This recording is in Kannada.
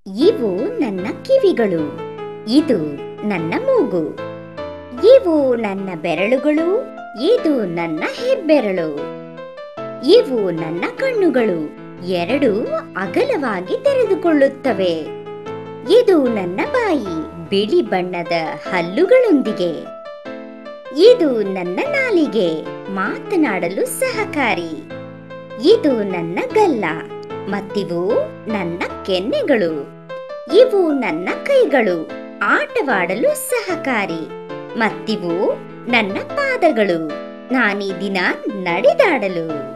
ಇವು ನನ್ನ ಕಿವಿಗಳು ಇದು ನನ್ನ ಮೂಗು ಇವು ನನ್ನ ಬೆರಳುಗಳು ಇದು ನನ್ನ ಹೆಬ್ಬೆರಳು ಇವು ನನ್ನ ಕಣ್ಣುಗಳು ಎರಡು ಅಗಲವಾಗಿ ತೆರೆದುಕೊಳ್ಳುತ್ತವೆ ಇದು ನನ್ನ ಬಾಯಿ ಬಿಳಿ ಬಣ್ಣದ ಹಲ್ಲುಗಳೊಂದಿಗೆ ಇದು ನನ್ನ ನಾಲಿಗೆ ಮಾತನಾಡಲು ಸಹಕಾರಿ ಇದು ನನ್ನ ಗಲ್ಲ ಮತ್ತಿವು ನನ್ನ ಕೆನ್ನೆಗಳು ಇವು ನನ್ನ ಕೈಗಳು ಆಟವಾಡಲು ಸಹಕಾರಿ ಮತ್ತಿವು ನನ್ನ ಪಾದಗಳು ನಾನೀ ದಿನ ನಡೆದಾಡಲು